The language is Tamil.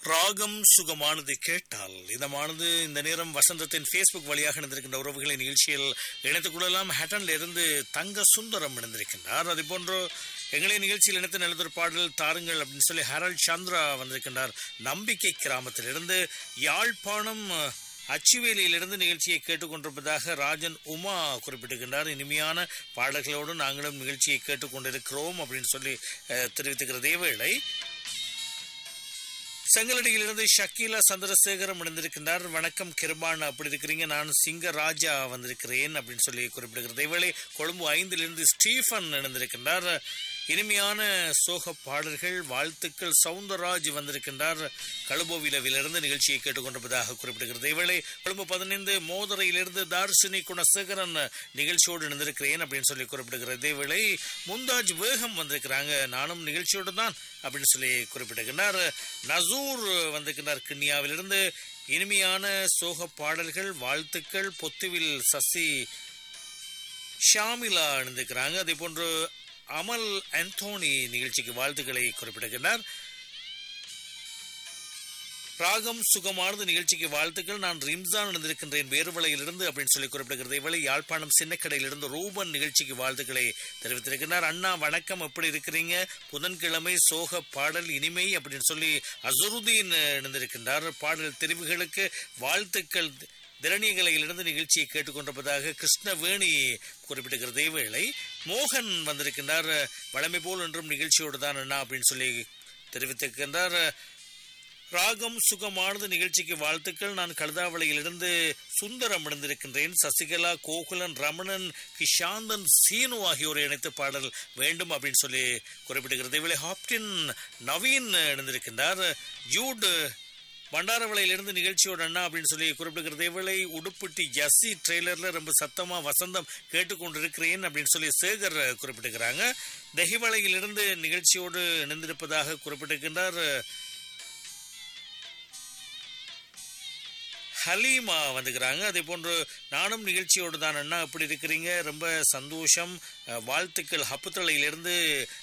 ராகம் சுகமானது கேட்டால் இதமானது இந்த நேரம் வசந்தத்தின் ஃபேஸ்புக் வழியாக இணைந்திருக்கின்ற உறவுகளை நிகழ்ச்சியில் இணைத்துக் கொள்ளலாம் ஹேட்டன்ல இருந்து தங்க சுந்தரம் இணைந்திருக்கின்றார் அதே போன்று எங்களை நிகழ்ச்சியில் இணைத்து நல்லதொரு பாடல் தாருங்கள் அப்படின்னு சொல்லி ஹரல் சந்திரா வந்திருக்கின்றார் நம்பிக்கை கிராமத்திலிருந்து யாழ்ப்பாணம் அச்சுவேலியிலிருந்து நிகழ்ச்சியை கேட்டுக்கொண்டிருப்பதாக ராஜன் உமா குறிப்பிட்டிருக்கின்றார் இனிமையான பாடல்களோடு நாங்களும் நிகழ்ச்சியை கேட்டுக்கொண்டிருக்கிறோம் அப்படின்னு சொல்லி அஹ், தெரிவித்துக்கிற தேவேளை செங்கலடியிலிருந்து ஷக்கீலா சந்திரசேகரம் இணைந்திருக்கின்றார் வணக்கம் கிருபான் அப்படி இருக்கிறீங்க நான் சிங்கராஜா வந்திருக்கிறேன் அப்படின்னு சொல்லி குறிப்பிடுகிறது இவளை கொழும்பு ஐந்திலிருந்து ஸ்டீஃபன் இணைந்திருக்கின்றார் இனிமையான சோக பாடல்கள் வாழ்த்துக்கள் சவுந்தரராஜ் வந்திருக்கின்றார் கழுபோவிலவிலிருந்து நிகழ்ச்சியை கேட்டுக்கொண்டிருப்பதாக குறிப்பிடுகிறது இவளை கொழும்பு பதினைந்து மோதரையிலிருந்து தார்ஷினி குணசேகரன் நிகழ்ச்சியோடு இணைந்திருக்கிறேன் அப்படின்னு சொல்லி குறிப்பிடுகிறது இவளை முந்தாஜ் வேகம் வந்திருக்கிறாங்க நானும் நிகழ்ச்சியோடு தான் அப்படின்னு சொல்லி குறிப்பிட்டிருக்கின்றார் நசூர் வந்திருக்கின்றார் கிண்ணியாவிலிருந்து இனிமையான சோக பாடல்கள் வாழ்த்துக்கள் பொத்துவில் சசி ஷாமிலா இணைந்திருக்கிறாங்க அதே போன்று அமல் அந்தோனி நிகழ்ச்சிக்கு வாழ்த்துக்களை குறிப்பிடுகின்றார் ராகம் சுகமானது நிகழ்ச்சிக்கு வாழ்த்துக்கள் நான் ரிம்சான் இணைந்திருக்கின்றேன் வேறுவலையிலிருந்து அப்படின்னு சொல்லி குறிப்பிடுகிறது இவளை யாழ்ப்பாணம் சின்னக்கடையிலிருந்து ரூபன் நிகழ்ச்சிக்கு வாழ்த்துக்களை தெரிவித்திருக்கிறார் அண்ணா வணக்கம் எப்படி இருக்கிறீங்க புதன்கிழமை சோக பாடல் இனிமை அப்படின்னு சொல்லி அசருதீன் இணைந்திருக்கின்றார் பாடல் தெரிவுகளுக்கு வாழ்த்துக்கள் திரணியகலையிலிருந்து நிகழ்ச்சியை கேட்டுக்கொண்டிருப்பதாக கிருஷ்ணவேணி குறிப்பிடுகிறது வேளை மோகன் வந்திருக்கின்றார் வழமை போல் என்றும் நிகழ்ச்சியோடு தான் அண்ணா அப்படின்னு சொல்லி தெரிவித்திருக்கின்றார் ராகம் சுகமானது நிகழ்ச்சிக்கு வாழ்த்துக்கள் நான் கழுதாவளையிலிருந்து சுந்தரம் இணைந்திருக்கின்றேன் சசிகலா கோகுலன் ரமணன் கிஷாந்தன் சீனு ஆகியோரை இணைத்து பாடல் வேண்டும் அப்படின்னு சொல்லி குறிப்பிடுகிறது இவளை ஹாப்டின் நவீன் இணைந்திருக்கின்றார் ஜூட் பண்டாரவளையிலிருந்து நிகழ்ச்சியோட அண்ணா அப்படின்னு சொல்லி குறிப்பிடுகிறது இவளை உடுப்பிட்டி ஜஸ்ஸி ட்ரெய்லர்ல ரொம்ப சத்தமா வசந்தம் கேட்டுக்கொண்டிருக்கிறேன் அப்படின்னு சொல்லி சேகர் குறிப்பிட்டிருக்கிறாங்க தகிவளையிலிருந்து நிகழ்ச்சியோடு இணைந்திருப்பதாக குறிப்பிட்டிருக்கின்றார் ஹலீமா வந்துக்கிறாங்க அதே போன்று நானும் நிகழ்ச்சியோடு தான் அண்ணா எப்படி இருக்கிறீங்க ரொம்ப சந்தோஷம் அஹ், வாழ்த்துக்கள் ஹப்புத்தளையிலிருந்து